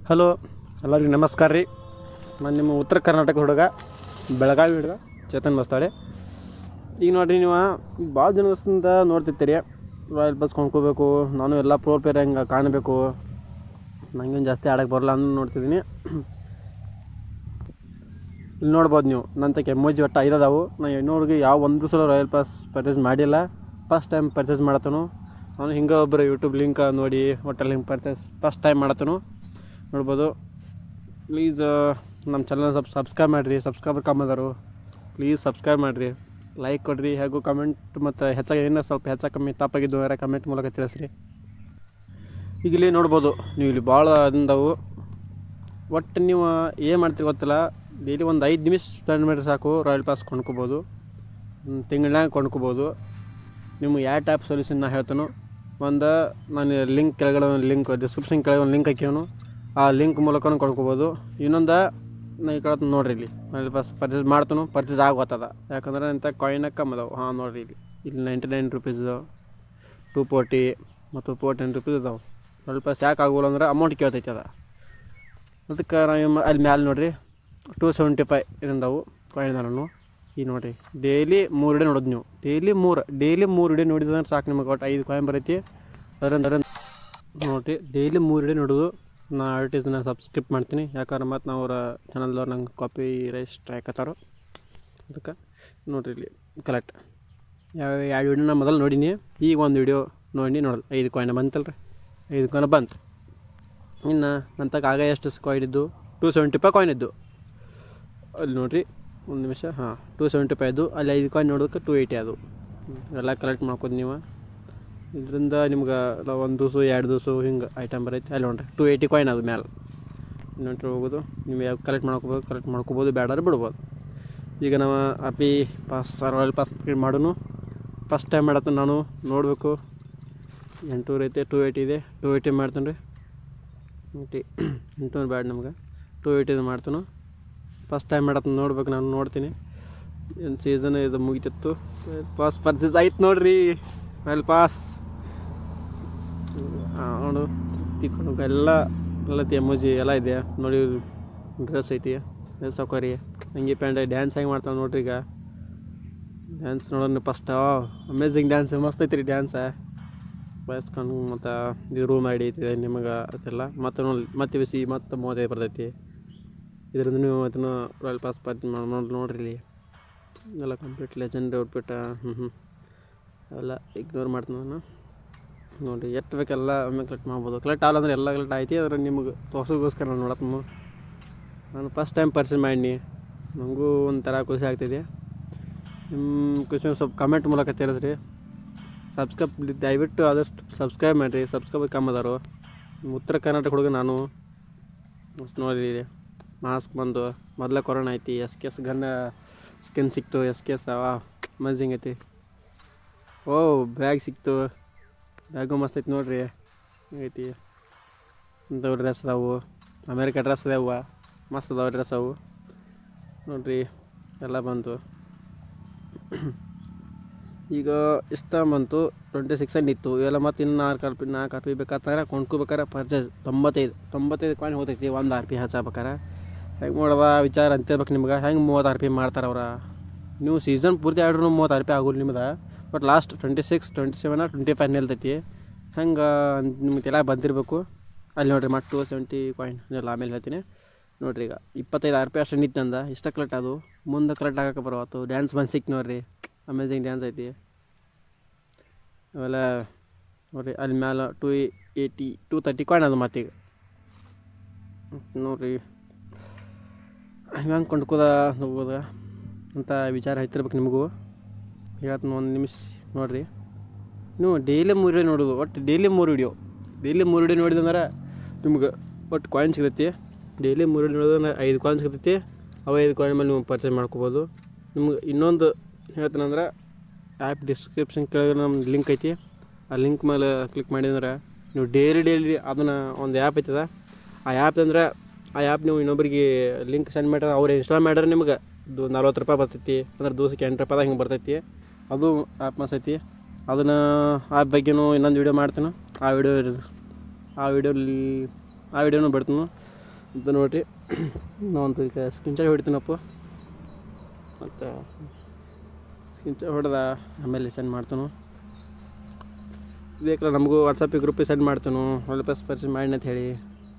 Hello ಎಲ್ಲರಿಗೂ ನಮಸ್ಕಾರ ರೀ ನಾನು ನಿಮ್ಮ ಉತ್ತರ ಕರ್ನಾಟಕ ಹುಡುಗ ಬೆಳಗಾವಿ ಹುಡುಗ ಚೇತನ್ ಬಸ್ತಾಳೆ ಈಗ ನೋಡಿರಿ ನೀವು ಭಾಳ ದಿನದಿಂದ ನೋಡ್ತಿರ್ತೀರಿ ರಾಯಲ್ ಬಸ್ ಕೊಂಡ್ಕೋಬೇಕು ನಾನು ಎಲ್ಲ ಪ್ರೋ ಪ್ಲೇಯರ್ ಹೆಂಗೆ ಕಾಣಬೇಕು ನನಗೇನು ಜಾಸ್ತಿ ಆಡೋಕ್ಕೆ ಬರಲ್ಲ ಅಂತ ನೋಡ್ತಿದ್ದೀನಿ ಇಲ್ಲಿ ನೋಡ್ಬೋದು ನೀವು ನನ್ನ ತಕ್ಕ ಎಮೋಜಿ ಒಟ್ಟು ಐದದಾವು ನಾನು ಇನ್ನೂರಿಗೆ ಯಾವ ಒಂದು ಸಲ ರಾಯಲ್ ಪಾಸ್ ಪರ್ಚೇಸ್ ಮಾಡಿಲ್ಲ ಫಸ್ಟ್ ಟೈಮ್ ಪರ್ಚೇಸ್ ಮಾಡತ್ತನು ನಾನು ಹಿಂಗೆ ಒಬ್ಬರು ಯೂಟ್ಯೂಬ್ ಲಿಂಕ್ ನೋಡಿ ಒಟ್ಟಲ್ಲಿ ಹಿಂಗೆ ಪರ್ಚೇಸ್ ಫಸ್ಟ್ ಟೈಮ್ ಮಾಡತ್ತನು ನೋಡ್ಬೋದು ಪ್ಲೀಸ್ ನಮ್ಮ ಚಾನಲ್ ಸ್ವಲ್ಪ ಸಬ್ಸ್ಕ್ರೈಬ್ ಮಾಡಿರಿ ಸಬ್ಸ್ಕ್ರೈಬರ್ ಕಮ್ಮಿ ಅದಾರು ಪ್ಲೀಸ್ ಸಬ್ಸ್ಕ್ರೈಬ್ ಮಾಡಿರಿ ಲೈಕ್ ಕೊಡಿರಿ ಹಾಗೂ ಕಮೆಂಟ್ ಮತ್ತು ಹೆಚ್ಚಾಗಿ ಏನಾರು ಸ್ವಲ್ಪ ಹೆಚ್ಚು ಕಮ್ಮಿ ತಪ್ಪಾಗಿದ್ದು ಯಾರ ಕಮೆಂಟ್ ಮೂಲಕ ತಿಳಿಸ್ರಿ ಈಗ ಇಲ್ಲಿ ನೋಡ್ಬೋದು ನೀವು ಇಲ್ಲಿ ಭಾಳ ಅದಿಂದವು ಒಟ್ಟು ನೀವು ಏನು ಮಾಡ್ತೀರಿ ಗೊತ್ತಿಲ್ಲ ಡೈಲಿ ಒಂದು ಐದು ನಿಮಿಷ ಸ್ಪೆಂಡ್ ಮಾಡಿದ್ರೆ ಸಾಕು ರಾಯಲ್ ಪಾಸ್ ಕೊಂಡ್ಕೋಬೋದು ತಿಂಗಳಾಗ ಕೊಂಡ್ಕೋಬೋದು ನಿಮ್ಗೆ ಯಾವ ಟೈಪ್ ಸೊಲ್ಯೂಷನ್ ನಾ ಹೇಳ್ತಾನೋ ಒಂದು ನಾನು ಲಿಂಕ್ ಕೆಳಗಡೆ ಒಂದು ಲಿಂಕ್ ಡಿಸ್ಕ್ರಿಪ್ಷನ್ ಕೆಳಗೆ ಒಂದು ಲಿಂಕ್ ಹಾಕ್ಯವನು ಆ ಲಿಂಕ್ ಮೂಲಕನೂ ಕೊಂಡ್ಕೋಬೋದು ಇನ್ನೊಂದು ನಾ ಈ ಕಡೆ ನೋಡ್ರಿ ಇಲ್ಲಿ ರಾಯಲ್ ಪಾಸ್ ಪರ್ಚೇಸ್ ಮಾಡ್ತಾನು ಪರ್ಚೇಸ್ ಆಗೋತದ ಯಾಕಂದ್ರೆ ಇಂಥ ಕಾಯಿನ ಕಮ್ಮಿ ಅದಾವೆ ಹಾಂ ನೋಡ್ರಿ ಇಲ್ಲಿ ಇಲ್ಲಿ ninety nine rupees two forty ಮತ್ತು ಫೋರ್ ಟೆನ್ ರುಪೀಸ್ ಇದಾವೆ ರಾಯಲ್ ಪಾಸ್ ಯಾಕೆ ಆಗೋಲ್ಲ ಅಂದ್ರೆ ಅಮೌಂಟ್ ಕೇಳ್ತೈತೆ ಅದ ಅದಕ್ಕೆ ನಾವು ಅಲ್ಲಿ ಮ್ಯಾಲೆ ನೋಡ್ರಿ ಟೂ ಸೆವೆಂಟಿ ಫೈ ಇದಂದವು ಕಾಯಿನ್ ನಾನು ಈಗ ನೋಡಿರಿ ಡೈಲಿ ಮೂರು ವಿಡಿಯೋ ನೋಡೋದು ನೀವು ಡೈಲಿ ಮೂರು ಡೈಲಿ ಮೂರು ವಿಡಿಯೋ ನೋಡಿದ್ರೆ ಸಾಕು ನಿಮಗೆ ಒಟ್ಟು ಐದು ಕಾಯಿನ್ ಬರೈತಿ ಅದರಿಂದ ಅದರಿಂದ ನೋಡಿರಿ ಡೈಲಿ ಮೂರು ವಿಡಿಯೋ ನೋಡೋದು ನಾ ಅಡ್ವರ್ಟೈಸ್ನ ಸಬ್ಸ್ಕ್ರಿಪ್ ಮಾಡ್ತೀನಿ ಯಾಕಂದ್ರೆ ಮತ್ತು ನಾವು ಅವರ ಚಾನಲ್ದವ್ರು ನಂಗೆ ಕಾಪಿ ರೈಸ್ ಸ್ಟ್ರೈಕ್ ಹತ್ತಾರೋ ಅದಕ್ಕೆ ನೋಡಿರಿ ಇಲ್ಲಿ ಕಲೆಕ್ಟ್ ಯಾವ ಯಾವ ವಿಡಿಯೋನ ಮೊದಲು ನೋಡೀನಿ ಈಗ ಒಂದು ವಿಡಿಯೋ ನೋಡಿ ನೋಡೋದು ಐದು ಕಾಯಿನ್ ಬಂತಲ್ಲ ರೀ ಐದು ಕಾಯಿನ್ ಬಂತು ಇನ್ನು ನನ್ನ ತಗ ಆಗ ಎಷ್ಟು ಕಾಯಿನ್ ಇದ್ದು ಟೂ ಸೆವೆಂಟಿ ಫೈ ಕಾಯಿನ್ ಇದ್ದು ಅಲ್ಲಿ ನೋಡಿರಿ ಒಂದು ನಿಮಿಷ ಹಾಂ ಟೂ ಸೆವೆಂಟಿ ಫೈ ಇದ್ದು ಅಲ್ಲಿ ಐದು ಕಾಯಿನ್ ನೋಡೋದಕ್ಕೆ ಟೂ ಏಯ್ಟಿ ಅದು ಎಲ್ಲ ಕಲೆಕ್ಟ್ ಮಾಡ್ಕೋದು ನೀವು ಇದರಿಂದ ನಿಮ್ಗೆ ಒಂದು ದಿವಸ ಎರಡು ದಿವಸ ಹಿಂಗೆ ಐಟಮ್ ಬರೈತೆ ಅಲ್ಲಿ ನೋಡ್ರಿ ಟೂ ಏಯ್ಟಿ ಕಾಯಿನ್ ಅದು ಮ್ಯಾಲೆ ನೋಡ್ರಿ ಹೋಗೋದು ನೀವು ಯಾವ ಕಲೆಕ್ಟ್ ಮಾಡ್ಕೋಬೋದು ಕಲೆಕ್ಟ್ ಮಾಡ್ಕೋಬೋದು ಬೇಡಾದ್ರೆ ಬಿಡ್ಬೋದು ಈಗ ನಾವು R P pass royal pass ಮಾಡೋನು ಫಸ್ಟ್ ಟೈಮ್ ಮಾಡತ್ತ ನಾನು ನೋಡಬೇಕು ಎಂಟೂರು ಐತೆ ಟೂ ಏಯ್ಟಿ ಇದೆ ಟೂ ಏಯ್ಟಿ ಮಾಡ್ತೀನಿ ರೀ ಏಯ್ಟಿ ಎಂಟುನೂರು ಬ್ಯಾಡ ನಮ್ಗೆ ಟೂ ಏಯ್ಟಿದು ಮಾಡ್ತಾನು ಫಸ್ಟ್ ಟೈಮ್ ಮಾಡತ್ತ ನೋಡ್ಬೇಕು ನಾನು ನೋಡ್ತೀನಿ ಏನು ಸೀಸನ್ ಇದು ಮುಗಿತಿತ್ತು ಪಾಸ್ ಪರ್ಚೇಸ್ ಆಯ್ತು ನೋಡ್ರಿ ರಾಯಲ್ ಪಾಸ್ ನೋಡು ತಿಕ್ಕೊಂಡು ಎಲ್ಲ ಎಲ್ಲ ಎಮೋಜಿ ಎಲ್ಲ ಇದೆ ನೋಡಿ ಡ್ರೆಸ್ ಐತಿ ಡ್ರೆಸ್ ಹಾಕೋರಿ ಹಂಗೆ ಪ್ಯಾಂಟ್ ಡ್ಯಾನ್ಸ್ ಹೆಂಗೆ ಮಾಡ್ತಾವೆ ನೋಡ್ರಿ ಈಗ ಡ್ಯಾನ್ಸ್ ನೋಡೋಣ ಫಸ್ಟ್ ಅಮೇಝಿಂಗ್ ಡ್ಯಾನ್ಸ್ ಮಸ್ತ್ ಐತಿ ರೀ ಡ್ಯಾನ್ಸ ಬಯಸ್ಕೊಂಡು ಮತ್ತು ಇದು ರೂಮ್ ಐಡಿ ಐತಿ ನಿಮಗೆ ಅದೆಲ್ಲ ಮತ್ತು ನೋಡಿ ಮತ್ತೆ ಬಿಸಿ ಮತ್ತು ಮೂವತ್ತೈದು ಬರ್ತೈತಿ ಇದರಿಂದ ನೀವು ಅದನ್ನು ರಾಯಲ್ ಪಾಸ್ ಪಾರ್ಟ್ ಮಾಡಿ ನೋಡ್ರಿ ಇಲ್ಲಿ ಎಲ್ಲ ಕಂಪ್ಲೀಟ್ ಲೆಜೆಂಡ್ ಔಟ್ಬಿಟ್ಟ ಹ್ಞೂ ಹ್ಞೂ ಅವೆಲ್ಲ ಇಗ್ನೋರ್ ಮಾಡ್ತೀನಿ ನಾನು ನೋಡಿ ಎಷ್ಟು ಬೇಕೆಲ್ಲ ಒಮ್ಮೆ ಕಲೆಕ್ಟ್ ಮಾಡ್ಬೋದು ಕಲೆಕ್ಟ್ ಆಗಲ್ಲ ಅಂದ್ರೆ ಎಲ್ಲ ಕಲೆಕ್ಟ್ ಆಯ್ತು ಅದ್ರ ನಿಮ್ಗೆ ತೋರ್ಸೋಗೋಸ್ಕರ ನಾನು ನೋಡತ್ನು ನಾನು ಫಸ್ಟ್ ಟೈಮ್ ಪರ್ಚೇಸ್ ಮಾಡೀನಿ ನನಗೂ ಒಂಥರ ಖುಷಿ ಆಗ್ತಿದೆ ನಿಮ್ಮ ಖುಷಿ ಸ್ವಲ್ಪ ಕಮೆಂಟ್ ಮೂಲಕ ತಿಳಿಸ್ರಿ ಸಬ್ಸ್ಕ್ರೈಬ್ ದಯವಿಟ್ಟು ಆದಷ್ಟು ಸಬ್ಸ್ಕ್ರೈಬ್ ಮಾಡಿರಿ ಸಬ್ಸ್ಕ್ರೈಬ್ ಕಮ್ಮಿ ಅದಾರು ಉತ್ತರ ಕರ್ನಾಟಕ ಹುಡುಗ ನಾನು ಮಸ್ತ್ ನೋಡಿರಿ ಮಾಸ್ಕ್ ಬಂದು ಮೊದಲೇ ಕೊರೋನಾ ಐತಿ ಎಸ್ ಕೆ ಎಸ್ ಗನ್ನ ಸ್ಕಿನ್ ಸಿಕ್ತು ಎಸ್ ಕೆ ಎಸ್ ಅವ ಅಮೇಝಿಂಗ್ ಐತಿ ಓ ಬ್ಯಾಗ್ ಸಿಕ್ತು ಬ್ಯಾಗು ಮಸ್ತ್ ಐತಿ ನೋಡ್ರಿ ಐತಿ ಇಂಥವು ಡ್ರೆಸ್ ಅದಾವು ಅಮೇರಿಕ ಡ್ರೆಸ್ ಅದಾವ ಮಸ್ತ್ ಅದಾವ ಡ್ರೆಸ್ ಅವು ನೋಡ್ರಿ ಎಲ್ಲ ಬಂತು ಈಗ ಇಷ್ಟ ಬಂತು ಟ್ವೆಂಟಿ ಸಿಕ್ಸ್ ಇತ್ತು ಇವೆಲ್ಲ ಮತ್ತೆ ಇನ್ನು ನಾಲ್ಕು ಆರ್ ಪಿ ನಾಲ್ಕು ಆರ್ ಪಿ ಬೇಕಾದ್ರೆ ಕೊಂಡ್ಕೋಬೇಕಾರೆ ಪರ್ಚೇಸ್ ತೊಂಬತ್ತೈದು ತೊಂಬತ್ತೈದು ಕಾಯಿನ್ ಹೋಗ್ತೈತಿ ಒಂದು ಆರ್ ಪಿ ಹಚ್ಚಬೇಕಾರೆ ಹೆಂಗೆ ಮಾಡೋದ ವಿಚಾರ ಅಂತಿರ್ಬೇಕು ನಿಮ್ಗೆ ಹೆಂಗೆ ಮೂವತ್ತು ಆರ್ ಪಿ ಮಾಡ್ತಾರೆ ಅವ್ರ ನೀವು ಸೀಸನ್ ಪೂರ್ತಿ ಆಡ್ರೂ ಮೂವತ್ತು ಆರ್ ಪಿ ಆಗೋಲ್ಲ ನಿಮ್ದು but last twenty six twenty seven twenty five ನಿಲ್ತೈತಿ ಹೆಂಗೆ ನಿಮ್ಗೆ ಎಲ್ಲ ಬಂದಿರಬೇಕು ಅಲ್ಲಿ ನೋಡಿರಿ ಮತ್ತೆ ಟು ಸೆವೆಂಟಿ ಕಾಯಿನ್ ಎಲ್ಲ ಆಮೇಲೆ ಹೇಳ್ತೀನಿ ನೋಡಿರಿ ಈಗ ಇಪ್ಪತ್ತೈದು ಆರ್ ಪಿ ಅಷ್ಟು ನಿಂತು ನಂದ ಇಷ್ಟ ಕಲೆಕ್ಟ್ ಅದು ಮುಂದೆ ಕಲೆಕ್ಟ್ ಆಗಕ್ಕೆ ಬರೋವತ್ತು ಡ್ಯಾನ್ಸ್ ಬಂದು ಸಿಕ್ತು ನೋಡ್ರಿ ಅಮೇಝಿಂಗ್ ಡ್ಯಾನ್ಸ್ ಐತಿ ಆಮೇಲೆ ನೋಡಿರಿ ಅಲ್ಲಿ ಮ್ಯಾಲೆ two eighty two thirty coin ಅದು ಮತ್ತೀಗ ನೋಡಿರಿ ಹೆಂಗೆ ಕೊಂಡ್ಕೋದ ಹೋಗೋದ ಅಂತ ವಿಚಾರ ಐತಿರ್ಬೇಕು ನಿಮಗೂ ಹೇಳ್ತೀನಿ ಒಂದು ನಿಮಿಷ ನೋಡಿರಿ ನೀವು ಡೈಲಿ ಮೂರು ವಿಡಿಯೋ ನೋಡೋದು ಒಟ್ಟು ಡೈಲಿ ಮೂರು ವಿಡಿಯೋ ಡೈಲಿ ಮೂರು ವಿಡಿಯೋ ನೋಡಿದಂದ್ರೆ ನಿಮ್ಗೆ ಒಟ್ಟು ಕಾಯಿನ್ ಸಿಗ್ತೈತಿ ಡೈಲಿ ಮೂರು ವಿಡಿಯೋ ನೋಡಿದ್ರೆ ಐದು ಕಾಯಿನ್ ಸಿಗ್ತೈತಿ ಅವು ಐದು ಕಾಯಿನ್ ಮೇಲೆ ನೀವು ಪರ್ಚೇಸ್ ಮಾಡ್ಕೋಬೋದು ನಿಮ್ಗೆ ಇನ್ನೊಂದು ಹೇಳ್ತೀನಂದ್ರೆ ಆ್ಯಪ್ ಡಿಸ್ಕ್ರಿಪ್ಷನ್ ಕೆಳಗೆ ನಮ್ಮ ಲಿಂಕ್ ಐತಿ ಆ ಲಿಂಕ್ ಮೇಲೆ ಕ್ಲಿಕ್ ಮಾಡಿದ್ರೆ ನೀವು ಡೈಲಿ ಡೈಲಿ ಅದನ್ನು ಒಂದು ಆ್ಯಪ್ ಐತದ ಆ ಆ್ಯಪ್ ಅಂದ್ರೆ ಆ ಆ್ಯಪ್ ನೀವು ಇನ್ನೊಬ್ಬರಿಗೆ ಲಿಂಕ್ ಸೆಂಡ್ ಮಾಡ್ರೆ ಅವ್ರು ಇನ್ಸ್ಟಾಲ್ ಮಾಡ್ರೆ ನಿಮ್ಗೆ ದು ನಲ್ವತ್ತು ರೂಪಾಯಿ ಬರ್ತೈತಿ ಅಂದ್ರೆ ದಿವ್ಸಕ್ಕೆ ಎಂಟು ರೂಪಾಯಿದಾಗ ಹಿಂಗೆ ಬರ್ತೈತಿ ಅದು ಆ್ಯಪ್ ಮಸ್ತ್ ಐತಿ ಅದನ್ನು ಆ್ಯಪ್ ಬಗ್ಗೆನೂ ಇನ್ನೊಂದು ವೀಡಿಯೋ ಮಾಡ್ತೀನಿ ಆ ವಿಡಿಯೋ ಆ ವಿಡಿಯೋಲಿ ಆ ವಿಡಿಯೋನು ಬಿಡ್ತೀನಿ ಅಂತ ನೋಡಿರಿ ನಾವೊಂದು ಈಗ ಸ್ಕ್ರೀನ್ ಶಾಟ್ ಹೊಡಿತೀನಪ್ಪ ಮತ್ತು ಸ್ಕ್ರೀನ್ ಶಾಟ್ ಹೊಡೆದ ಆಮೇಲೆ ಸೆಂಡ್ ಮಾಡ್ತಾನು ಬೇಕಲ್ಲ ನಮಗೂ ವಾಟ್ಸಪ್ಪಿಗೆ ಗ್ರೂಪಿಗೆ ಸೆಂಡ್ ಮಾಡ್ತಾನು ಒಳ್ಳೆ ಪ್ಲಸ್ ಪರ್ಚೇಸ್ ಮಾಡಿ ಅಂತ ಹೇಳಿ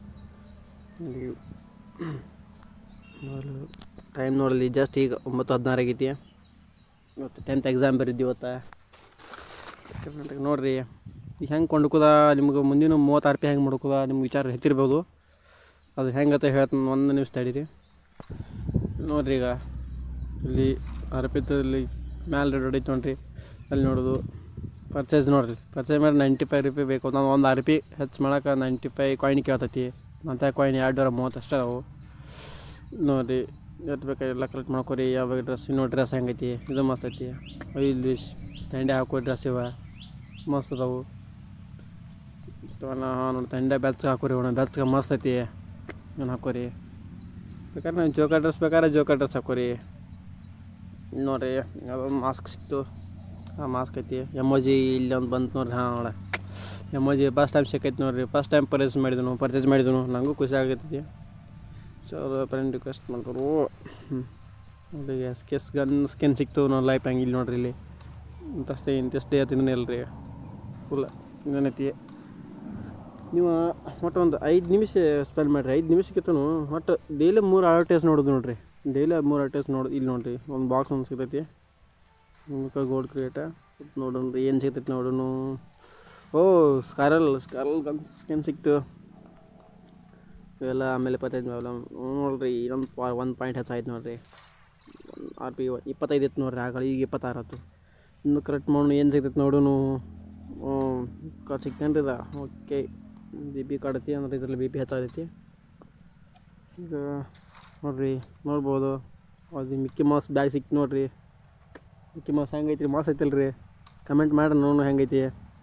ಟೈಮ್ ನೋಡಲಿ ಜಸ್ಟ್ ಈಗ ಒಂಬತ್ತು ಹದಿನಾರು ಆಗೈತಿ ಇವತ್ತು ಟೆಂತ್ ಎಕ್ಸಾಮ್ ಬರಿದ್ವಿ ಇವತ್ತು ಕರ್ನಾಟಕ ನೋಡ್ರಿ ಈಗ ಹೆಂಗೆ ಕೊಂಡ್ಕೋದ ನಿಮ್ಗೆ ಮುಂದಿನ ಮೂವತ್ತು ಆರ್ ಪಿ ಹೆಂಗೆ ಮಾಡ್ಕೋದ ನಿಮ್ಗೆ ವಿಚಾರ ಹೆಚ್ಚಿರ್ಬೋದು ಅದು ಹೆಂಗತ್ತ ಹೇಳ್ತೀನಿ ಒಂದು ನಿಮಿಷ ತಡೀರಿ ನೋಡ್ರಿ ಈಗ ಇಲ್ಲಿ ಆರ್ ಪಿ ಇಲ್ಲಿ ಮ್ಯಾಲೆ ರೇಟ್ ಹೊಡೈತೆ ನೋಡ್ರಿ ಅಲ್ಲಿ ನೋಡೋದು ಪರ್ಚೇಸ್ ನೋಡ್ರಿ ಪರ್ಚೇಸ್ ಮಾಡಿ ನೈಂಟಿ ಫೈವ್ ರುಪಿ ಬೇಕು ನಾನು ಒಂದು ಆರ್ ಪಿ ಹೆಚ್ಚು ಮಾಡಕ್ಕೆ ನೈಂಟಿ ಫೈವ್ ಕಾಯಿನ್ ಕೇಳ್ತೈತಿ ಮತ್ತು ಕಾಯಿನ್ ಎರಡು ನೂರ ಮೂವತ್ತು ಅಷ್ಟೇ ಅದಾವು ನೋಡಿರಿ ಎಷ್ಟು ಬೇಕಾದ್ರೆ ಎಲ್ಲ ಕಲೆಕ್ಟ್ ಮಾಡ್ಕೊರಿ ಯಾವಾಗ ಡ್ರೆಸ್ ಇನ್ನೂ ಡ್ರೆಸ್ ಹೆಂಗೈತಿ ಇದು ಮಸ್ತ್ ಐತಿ ಇಲ್ಲಿ ತಂಡೆ ಹಾಕೋ ಡ್ರೆಸ್ ಇವ ಮಸ್ತ್ ಅದಾವು ಇಷ್ಟವನ್ನ ನೋಡಿ ತಂಡೆ ಬೆಚ್ಚಗೆ ಹಾಕೋರಿ ಅವನ ಬೆಚ್ಚಗೆ ಮಸ್ತ್ ಐತಿ ಇವನು ಹಾಕೋರಿ ಬೇಕಾದ್ರೆ ನಾನು ಜೋಕ ಡ್ರೆಸ್ ಬೇಕಾದ್ರೆ ಜೋಕ ಡ್ರೆಸ್ ಹಾಕೋರಿ ನೋಡ್ರಿ ಅದೊಂದು ಮಾಸ್ಕ್ ಸಿಕ್ತು ಆ ಮಾಸ್ಕ್ ಐತಿ ಎಮೋಜಿ ಇಲ್ಲಿ ಒಂದು ಬಂತು ನೋಡ್ರಿ ಹಾಂ ನೋಡ ಎಮೋಜಿ ಫಸ್ಟ್ ಟೈಮ್ ಸಿಕ್ಕೈತಿ ನೋಡ್ರಿ ಫಸ್ಟ್ ಟೈಮ್ ಪರ್ಚೇಸ್ ಮಾಡಿದನು ಪರ್ಚೇಸ್ ಮಾಡಿದನು ನನಗೂ ಖುಷಿ ಆಗೈತಿ ಸೊ ಅದು ಫ್ರೆಂಡ್ ರಿಕ್ವೆಸ್ಟ್ ಮಾಡಿದ್ರು ಹ್ಞೂ ನೋಡಿ ಎಸ್ ಕೆಸ್ ಗನ್ ಸ್ಕಿನ್ ಸಿಕ್ತು ನೋಡಿ ಲೈಫ್ ಹೆಂಗೆ ಇಲ್ಲಿ ನೋಡ್ರಿ ಇಲ್ಲಿ ಇಂತಷ್ಟೇ ಇಂತಷ್ಟೇ ತಿಂದೇ ಇಲ್ರಿ ಫುಲ್ ಏನೈತಿ ನೀವು ಒಟ್ಟು ಒಂದು ಐದು ನಿಮಿಷ ಸ್ಪೆಂಡ್ ಮಾಡಿರಿ ಐದು ನಿಮಿಷಕ್ಕಿಂತನೂ ಒಟ್ಟು ಡೈಲಿ ಮೂರು ಅಡ್ವರ್ಟೈಸ್ ನೋಡೋದು ನೋಡ್ರಿ ಡೈಲಿ ಮೂರು ಅಡ್ವರ್ಟೈಸ್ ನೋಡೋದು ಇಲ್ಲಿ ನೋಡ್ರಿ ಒಂದು ಬಾಕ್ಸ್ ಒಂದು ಸಿಗ್ತೈತಿ ನಿಮ್ಗೆ ಗೋಲ್ಡ್ ಕ್ರಿಯೇಟ ನೋಡೋಣ ಏನು ಸಿಗ್ತೈತಿ ನೋಡೋಣ ಓ ಸ್ಕಾರಲ್ ಸ್ಕಾರಲ್ ಗನ್ ಸ್ಕಿನ್ ಸಿಕ್ತು ಇವೆಲ್ಲ ಆಮೇಲೆ ಇಪ್ಪತ್ತೈದು ಮೇಲೆ ನೋಡ್ರಿ ಇನ್ನೊಂದು ಪಾ ಒಂದು ಪಾಯಿಂಟ್ ಹೆಚ್ಚಾಯ್ತು ನೋಡ್ರಿ ಆರ್ ಪಿ ಇಪ್ಪತ್ತೈದು ಇತ್ತು ನೋಡ್ರಿ ಆಗ ಈಗ ಇಪ್ಪತ್ತಾರು ಆಯ್ತು ಇನ್ನು ಕರೆಕ್ಟ್ ಮಾಡೋಣ ಏನು ಸಿಗ್ತೈತೆ ನೋಡೋಣ ಕಾರ್ಡ್ ಸಿಗ್ತೇನೆ ರೀ ಇದ ಓಕೆ ಬಿ ಪಿ ಕಾರ್ಡ್ ಐತಿ ಅಂದ್ರೆ ಇದ್ರಲ್ಲಿ ಬಿ ಪಿ ಹೆಚ್ಚಾಗೈತಿ ಈಗ ನೋಡ್ರಿ ನೋಡ್ಬೋದು ಅದು ಮಿಕ್ಕಿ ಮಾಸ್ ಬ್ಯಾಗ್ ಸಿಕ್ತು ನೋಡ್ರಿ ಮಿಕ್ಕಿ ಮಾಸ್ ಹೆಂಗೈತಿ ರೀ ಮಾಸ್ ಐತಲ್ಲ ರೀ ಕಮೆಂಟ್ ಮಾಡ್ರಿ ನೋಡು ಹೆಂಗೈತಿ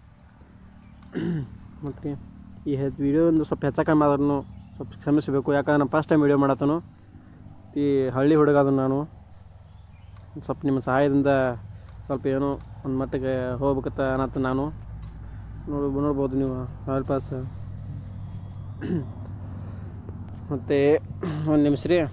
ಮತ್ತು ರೀ ಈ ಹೆದ್ ವಿಡಿಯೋ ಒಂದು ಸ್ವಲ್ಪ ಹೆಚ್ಚು ಕಮ್ಮಿ ಆದ್ರೂ ಸ್ವಲ್ಪ ಕ್ಷಮಿಸಬೇಕು ಯಾಕಂದ್ರೆ ನಾನು ಫಸ್ಟ್ ಟೈಮ್ ವಿಡಿಯೋ ಮಾಡತ್ತನು ಈ ಹಳ್ಳಿ ಹುಡುಗ ಅದನ್ನು ನಾನು ಸ್ವಲ್ಪ ನಿಮ್ಮ ಸಹಾಯದಿಂದ ಸ್ವಲ್ಪ ಏನೋ ಒಂದು ಮಟ್ಟಿಗೆ ಹೋಗ್ಬೇಕತ್ತ ಅನ್ನತ್ತ ನಾನು ನೋಡ್ ನೋಡ್ಬೋದು ನೀವು ರಾಯಲ್ ಪಾಸ್ ಮತ್ತು ಒಂದು ನಿಮಿಷ ರೀ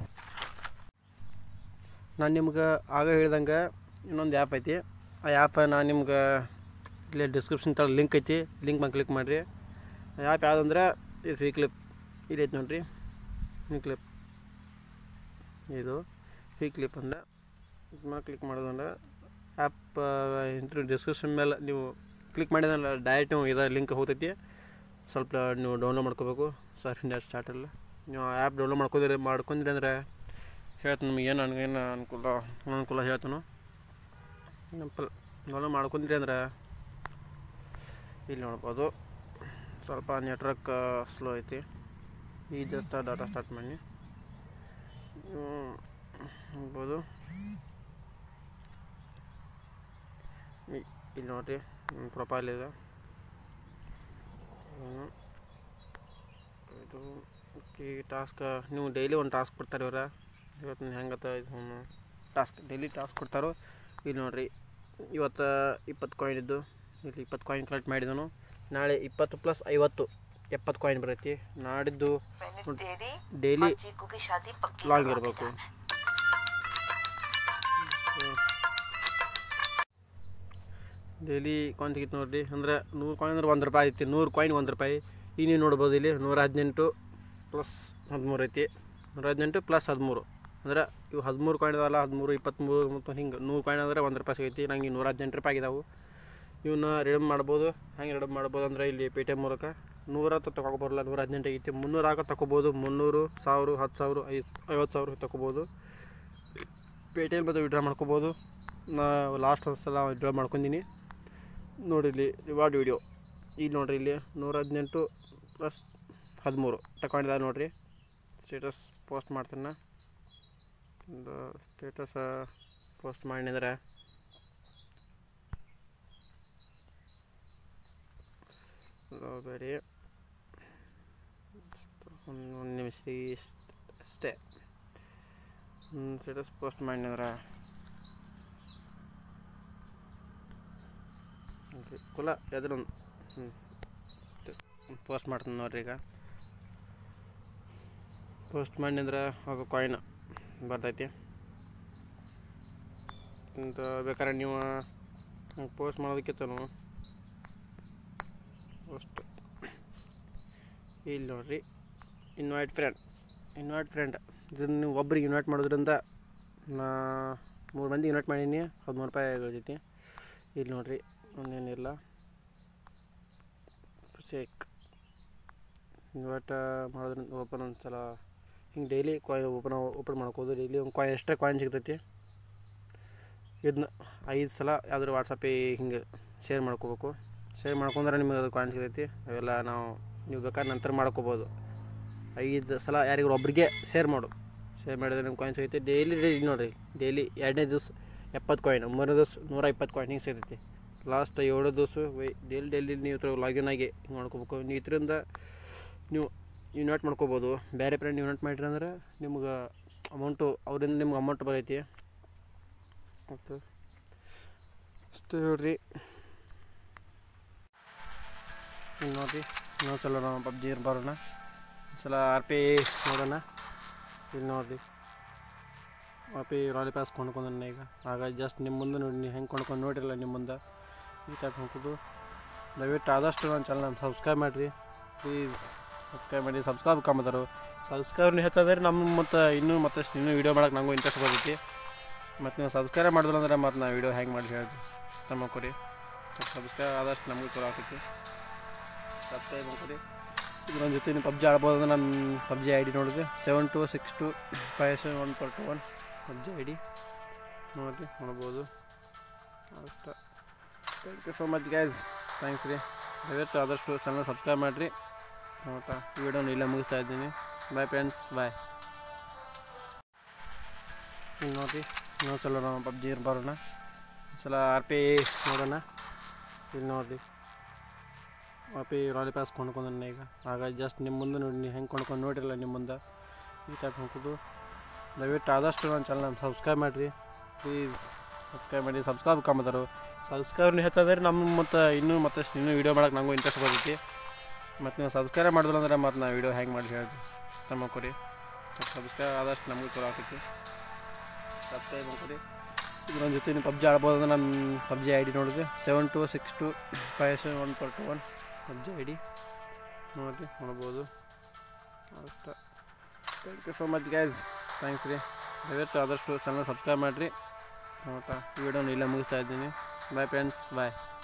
ನಾನು ನಿಮ್ಗೆ ಆಗ ಹೇಳ್ದಂಗೆ ಇನ್ನೊಂದು ಆ್ಯಪ್ ಐತಿ ಆ ಆ್ಯಪ್ ನಾನು ನಿಮ್ಗೆ ಇಲ್ಲೇ ಡಿಸ್ಕ್ರಿಪ್ಷನ್ ತಳ ಲಿಂಕ್ ಐತಿ ಲಿಂಕ್ ಮೇಲೆ ಕ್ಲಿಕ್ ಮಾಡಿರಿ ಆ ಆ್ಯಪ್ ಯಾವುದಂದ್ರೆ ಇದು ಫ್ರೀ ಕ್ಲಿಪ್ ಇಲ್ಲಿ ಐತಿ ನೋಡ್ರಿ ಫ್ರೀ ಕ್ಲಿಪ್ ಇದು ಫ್ರೀ ಕ್ಲಿಪ್ ಅಂದ್ರೆ ಇದನ್ನ ಕ್ಲಿಕ್ ಮಾಡೋದಂದ್ರೆ ಆ್ಯಪ್ ಇಂಟ್ರೂ ಡಿಸ್ಕ್ರಿಪ್ಷನ್ ಮೇಲೆ ನೀವು ಕ್ಲಿಕ್ ಮಾಡಿದ್ರೆ ಡೈರೆಕ್ಟ್ ನೀವು ಇದು ಲಿಂಕ್ ಹೋಗ್ತೈತಿ ಸ್ವಲ್ಪ ನೀವು ಡೌನ್ಲೋಡ್ ಮಾಡ್ಕೋಬೇಕು ಸರ್ ಇಂಡಿಯಾ ಸ್ಟಾರ್ಟಲ್ಲ ನೀವು ಆ ಆ್ಯಪ್ ಡೌನ್ಲೋಡ್ ಮಾಡ್ಕೊಂಡಿರಿ ಮಾಡ್ಕೊಂಡ್ರಿ ಅಂದ್ರೆ ಹೇಳ್ತೀನಿ ನಿಮ್ಗೆ ಏನು ನನಗೇನು ಅನುಕೂಲ ಅನುಕೂಲ ಹೇಳ್ತಾನು ಸಿಂಪಲ್ ಡೌನ್ಲೋಡ್ ಮಾಡ್ಕೊಂಡ್ರಿ ಅಂದ್ರೆ ಇಲ್ಲಿ ನೋಡ್ಬೋದು ಸ್ವಲ್ಪ ನೆಟ್ವರ್ಕ್ ಸ್ಲೋ ಐತಿ ಈಗ ಜಸ್ಟ್ ಡಾಟಾ ಸ್ಟಾರ್ಟ್ ಮಾಡಿ ನೋಡ್ಬೋದು ಇ- ಇಲ್ಲಿ ನೋಡಿರಿ ಪ್ರೊಫೈಲ್ ಇದೆ ಹ್ಮ್. ಇದು ಈ ಟಾಸ್ಕ್ ನೀವು ಡೈಲಿ ಒಂದು ಟಾಸ್ಕ್ ಕೊಡ್ತಾರೆ ಇವ್ರ ಇವತ್ತು ಹೆಂಗತ್ತ ಇದು ಟಾಸ್ಕ್ ಡೈಲಿ ಟಾಸ್ಕ್ ಕೊಡ್ತಾರೋ ಇಲ್ಲಿ ನೋಡ್ರಿ ಇವತ್ತು ಇಪ್ಪತ್ತು ಕಾಯಿನ್ ಇದ್ದು ಇಲ್ಲಿ ಇಪ್ಪತ್ತು ಕಾಯಿನ್ ಕಲೆಕ್ಟ್ ಮಾಡಿದನು ನಾಳೆ ಇಪ್ಪತ್ತು ಪ್ಲಸ್ ಐವತ್ತು ಎಪ್ಪತ್ತು ಕಾಯಿನ್ ಬರೈತಿ ನಾಡಿದ್ದು मैंने तेरी ಡೈಲಿ और चीकू की शादी पक्की ಲಾಂಗ್ करवा के ಇರಬೇಕು जाना है। ಡೈಲಿ ಕಾಯಿನ್ ತೆಗಿತು ನೋಡ್ರಿ ಅಂದ್ರೆ ನೂರು ಕಾಯಿನ್ ಅಂದ್ರೆ ಒಂದು ರೂಪಾಯಿ ಐತಿ ನೂರು ಕಾಯಿನ್ ಒಂದು ರೂಪಾಯಿ ಈಗ ನೀವು ನೋಡ್ಬೋದು ಇಲ್ಲಿ ನೂರ ಹದಿನೆಂಟು ಪ್ಲಸ್ ಹದಿಮೂರು ಐತಿ ನೂರ ಹದಿನೆಂಟು ಪ್ಲಸ್ ಹದಿಮೂರು ಅಂದ್ರೆ ಇವು ಹದಿಮೂರು ಕಾಯಿನ್ ಅದಾವಲ್ಲ ಹದಿಮೂರು ಇಪ್ಪತ್ತ್ಮೂರು ಮತ್ತು ಹಿಂಗೆ ನೂರು ಕಾಯಿನ್ ಅಂದರೆ ಒಂದು ರೂಪಾಯಿ ಸಿಗೈತಿ ನಂಗೆ ನೂರ ಹದಿನೆಂಟು ರೂಪಾಯಿ ಆಗಿದಾವು ಇವನ್ನ ರಿಡಮ್ ಮಾಡ್ಬೋದು ಹೆಂಗೆ ರಿಡಮ್ ಮಾಡ್ಬೋದು ಅಂದರೆ ಇಲ್ಲಿ ಪೇ ಟಿ ಎಮ್ ಮೂಲಕ ನೂರ ಹತ್ತು ತಗೋ ಬರಲ್ಲ ನೂರ ಹದಿನೆಂಟು ಆಗೈತಿ ಮುನ್ನೂರು ಹಾಕೋ ತಗೋಬೋದು ಮುನ್ನೂರು ಸಾವಿರ ಹತ್ತು ಸಾವಿರ ಐ ಐವತ್ತು ಸಾವಿರ ತಗೋಬೋದು ಪೇ ಟಿ ಎಮ್ ಮತ್ತು ವಿಡ್ರಾ ಮಾಡ್ಕೋಬೋದು ನಾ ಲಾಸ್ಟ್ ಒಂದು ಸಲ ವಿಡ್ರಾ ಮಾಡ್ಕೊಂಡಿನಿ ನೋಡಿರಿ ಇಲ್ಲಿ ರಿವಾರ್ಡ್ ವಿಡಿಯೋ ಈಗ ನೋಡಿರಿ ಇಲ್ಲಿ ನೂರ ಹದಿನೆಂಟು ಪ್ಲಸ್ ಹದಿಮೂರು ತಗೊಂಡಿದ್ದಾರೆ ನೋಡಿರಿ ಸ್ಟೇಟಸ್ ಪೋಸ್ಟ್ ಮಾಡ್ತೀನಿ ನಾ ಒಂದು ಸ್ಟೇಟಸ್ ಪೋಸ್ಟ್ ಮಾಡಿದ್ರೆ ಬೇರೆ ಒಂದು ಒಂದು ನಿಮಿಷ ರೀ ಅಷ್ಟೇ ಸ್ಟೇಟಸ್ ಪೋಸ್ಟ್ ಮಾಡಿದ್ರೆ ಓಕೆ ಕುಲ ಯಾವ್ದಾರು ಹ್ಞೂ ಪೋಸ್ಟ್ ಮಾಡ್ತೀನಿ ನೋಡ್ರಿ ಈಗ ಪೋಸ್ಟ್ ಮಾಡಿದ್ರೆ ಆಗ ಕಾಯಿನ್ ಬರ್ತೈತಿ ಅಂತ ಬೇಕಾದ್ರೆ ನೀವು ಪೋಸ್ಟ್ ಮಾಡೋದಕ್ಕಿಂತನೂ ಅಷ್ಟು ಇಲ್ಲಿ ನೋಡ್ರಿ ಇನ್ವೈಟ್ ಫ್ರೆಂಡ್ ಇನ್ವೈಟ್ ಫ್ರೆಂಡ್ ಇದನ್ನು ನೀವು ಒಬ್ರಿಗೆ ಇನ್ವೈಟ್ ಮಾಡೋದ್ರಿಂದ ನಾ ಮೂರು ಮಂದಿ ಇನ್ವೈಟ್ ಮಾಡೀನಿ ಹದಿಮೂರು ರೂಪಾಯಿ ಗಳಿತೈತಿ ಇಲ್ಲಿ ನೋಡ್ರಿ ಒಂದೇನಿಲ್ಲ ಶೇಕ್ ಇನ್ವೈಟ್ ಮಾಡೋದ್ರಿಂದ ಓಪನ್ ಒಂದು ಸಲ ಹಿಂಗೆ ಡೈಲಿ ಕಾಯಿನ್ ಓಪನ್ ಓಪನ್ ಮಾಡ್ಕೋದು ಡೈಲಿ ಒಂದು ಕಾಯಿನ್ ಎಕ್ಸ್ಟ್ರಾ ಕಾಯಿನ್ ಸಿಗ್ತೈತಿ ಇದನ್ನ ಐದು ಸಲ ಯಾವ್ದಾದ್ರು ವಾಟ್ಸಪ್ಪಿಗೆ ಹಿಂಗೆ ಶೇರ್ ಮಾಡ್ಕೋಬೇಕು ಶೇರ್ ಮಾಡ್ಕೊಂಡ್ರೆ ನಿಮಗೆ ಅದು ಕಾಯಿನ್ ಸಿಗ್ತೈತಿ ಅವೆಲ್ಲ ನಾವು ನೀವು ಬೇಕಾದ್ರೆ ನಂತರ ಮಾಡ್ಕೋಬೋದು ಐದು ಸಲ ಯಾರಿಗಾರು ಒಬ್ರಿಗೆ ಶೇರ್ ಮಾಡು ಶೇರ್ ಮಾಡಿದ್ರೆ ನಿಮ್ಮ ಕಾಯಿನ್ ಸಿಗೈತಿ ಡೈಲಿ ಡೈಲಿ ನೋಡಿರಿ ಡೈಲಿ ಎರಡನೇ ದಿವಸ ಎಪ್ಪತ್ತು ಕಾಯಿನ್ ಮೂರನೇ ದಿವಸ ನೂರ ಇಪ್ಪತ್ತು ಕಾಯಿನ್ ಹಿಂಗೆ ಸಿಗ್ತೈತಿ ಲಾಸ್ಟ್ ಏಳು ದಿವಸ ವೈ ಡೈಲಿ ಡೈಲಿ ನೀವು ಇದ್ರ ಲಾಗಿನ್ ಆಗಿ ಹಿಂಗೆ ಮಾಡ್ಕೋಬೇಕು ನೀವು ಇದರಿಂದ ನೀವು ಇನ್ವೈಟ್ ಮಾಡ್ಕೋಬೋದು ಬೇರೆ ಫ್ರೆಂಡ್ ಇನ್ವೈಟ್ ಮಾಡಿರಿ ಅಂದ್ರೆ ನಿಮ್ಗೆ ಅಮೌಂಟು ಅವರಿಂದ ನಿಮ್ಗೆ ಅಮೌಂಟ್ ಬರೈತಿ ಮತ್ತು ಅಷ್ಟು ಹೇಳ್ರಿ ಈಗ ನೋಡಿರಿ ಇನ್ನೊಂದು ಸಲ ನಾವು ಪಬ್ಜಿ ಬರೋಣ ಸಲ ಆರ್ ಪಿ ನೋಡೋಣ ಇಲ್ಲಿ ನೋಡಿರಿ ಆರ್ ಪಿ ರಾಯಲ್ ಪಾಸ್ ಕೊಂಡ್ಕೊಂಡ ಈಗ ಆಗ ಜಸ್ಟ್ ನಿಮ್ಮ ಮುಂದೆ ನೋಡಿ ನೀವು ಹೆಂಗೆ ಕೊಂಡ್ಕೊಂಡು ನೋಡಿರಲ್ಲ ನಿಮ್ಮ ಮುಂದೆ ಈ ಟೈಪ್ ಹಾಕೋದು ದಯವಿಟ್ಟು ಆದಷ್ಟು ನನ್ನ ಚಾನಲ್ ಸಬ್ಸ್ಕ್ರೈಬ್ ಮಾಡಿರಿ ಪ್ಲೀಸ್ ಸಬ್ಸ್ಕ್ರೈಬ್ ಮಾಡಿ ಸಬ್ಸ್ಕ್ರೈಬ್ ಕಾಮದಾರು ಸಬ್ಸ್ಕ್ರೈಬ್ನ ಹೆಚ್ಚಾದ್ರೆ ನಮ್ಮ ಮತ್ತು ಇನ್ನೂ ಮತ್ತಷ್ಟು ಇನ್ನೂ ವೀಡಿಯೋ ಮಾಡೋಕೆ ನನಗೂ ಇಂಟ್ರೆಸ್ಟ್ ಬರ್ತೈತಿ ಮತ್ತು ನೀವು ಸಬ್ಸ್ಕ್ರೈಬ್ ಮಾಡಿದ್ರು ಅಂದ್ರೆ ಮತ್ತು ನಾ ವೀಡಿಯೋ ಹೆಂಗೆ ಮಾಡಿ ಹೇಳಿದ್ವಿ ತಮ್ಮ ಕೊಡಿ ಸಬ್ಸ್ಕ್ರೈಬ್ ಆದಷ್ಟು ನಮಗೂ ಚಲೋ ಆಗ್ತೈತಿ ಸಬ್ಸ್ಕ್ರೈಬ್ ಮಾಡ್ಕೊಡಿ ಇದ್ರ ಜೊತೆ ನೀವು ಪಬ್ಜಿ ಆಡ್ಬೋದು ಅಂದ್ರೆ ನನ್ನ ಪಬ್ಜಿ ಐ ಡಿ ನೋಡಿದೆ seven two six two five seven one four two one PUBG I D ನೋಡಿರಿ ನೋಡ್ಬೋದು ಅಷ್ಟ thank you so much guys thanks ರೀ ದಯವಿಟ್ಟು ಆದಷ್ಟು ಚಾನಲ್ ಸಬ್ಸ್ಕ್ರೈಬ್ ಮಾಡಿರಿ ಆಯಿತಾ ಈ ವಿಡಿಯೋನ ಇಲ್ಲೇ ಮುಗಿಸ್ತಾ ಇದ್ದೀನಿ ಬಾಯ್ ಫ್ರೆಂಡ್ಸ್ ಬಾಯ್ ಈಗ ನೋಡಿರಿ ಇನ್ನೊಂದು ಸಲ ನಾವು ಪಬ್ಜಿ ಬರೋಣ ಸಲ ಆರ್ ಪಿ ನೋಡೋಣ ಇಲ್ಲಿ ನೋಡಿರಿ ಆರ್ ಪಿ ರಾಯಲ್ ಪಾಸ್ ಕೊಂಡ್ಕೊಂಡ ಈಗ ಆಗ ಜಸ್ಟ್ ನಿಮ್ಮ ಮುಂದೆ ನೋಡಿ ನೀವು ಹೆಂಗೆ ಕೊಂಡ್ಕೊಂಡು ನೋಡಿರಲ್ಲ ನಿಮ್ಮ ಮುಂದೆ ಈ ಟೈಪ್ ಹಾಕೋದು ದಯವಿಟ್ಟು ಆದಷ್ಟು ನನ್ನ ಚಾನಲ್ ಸಬ್ಸ್ಕ್ರೈಬ್ ಮಾಡಿರಿ ಪ್ಲೀಸ್ ಸಬ್ಸ್ಕ್ರೈಬ್ ಮಾಡಿ ಸಬ್ಸ್ಕ್ರೈಬ್ ಕಾಮದಾರು ಸಬ್ಸ್ಕ್ರೈಬ್ನ ಹೆಚ್ಚಾದ್ರೆ ನಮ್ಮ ಮತ್ತು ಇನ್ನೂ ಮತ್ತಷ್ಟು ಇನ್ನೂ ವೀಡಿಯೋ ಮಾಡೋಕೆ ನನಗೂ ಇಂಟ್ರೆಸ್ಟ್ ಬರ್ತೈತಿ ಮತ್ತು ನೀವು ಸಬ್ಸ್ಕ್ರೈಬ್ ಮಾಡಿದ್ರು ಅಂದ್ರೆ ಮತ್ತು ನಾ ವೀಡಿಯೋ ಹೆಂಗೆ ಮಾಡಿ ಹೇಳಿದ್ವಿ ತಮ್ಮ ಕೊಡಿ ಸಬ್ಸ್ಕ್ರೈಬ್ ಆದಷ್ಟು ನಮಗೂ ಚಲೋ ಆಗ್ತೈತಿ ಸಬ್ಸ್ಕ್ರೈಬ್ ಮಾಡ್ಕೊಡಿ ಇದ್ರ ಜೊತೆ ನೀವು ಪಬ್ಜಿ ಆಡ್ಬೋದು ಅಂದ್ರೆ ನನ್ನ ಪಬ್ಜಿ ಐ ಡಿ ನೋಡಿದೆ seven two six two five seven one four two one PUBG I D ನೋಡಿರಿ ನೋಡ್ಬೋದು ಅಷ್ಟ thank you so much guys thanks ರೀ ದಯವಿಟ್ಟು ಆದಷ್ಟು ಚಾನಲ್ ಸಬ್ಸ್ಕ್ರೈಬ್ ಮಾಡಿರಿ ಆಯಿತಾ ಈ ವಿಡಿಯೋನ ಇಲ್ಲೇ ಮುಗಿಸ್ತಾ ಇದ್ದೀನಿ ಬಾಯ್ ಫ್ರೆಂಡ್ಸ್ ಬಾಯ್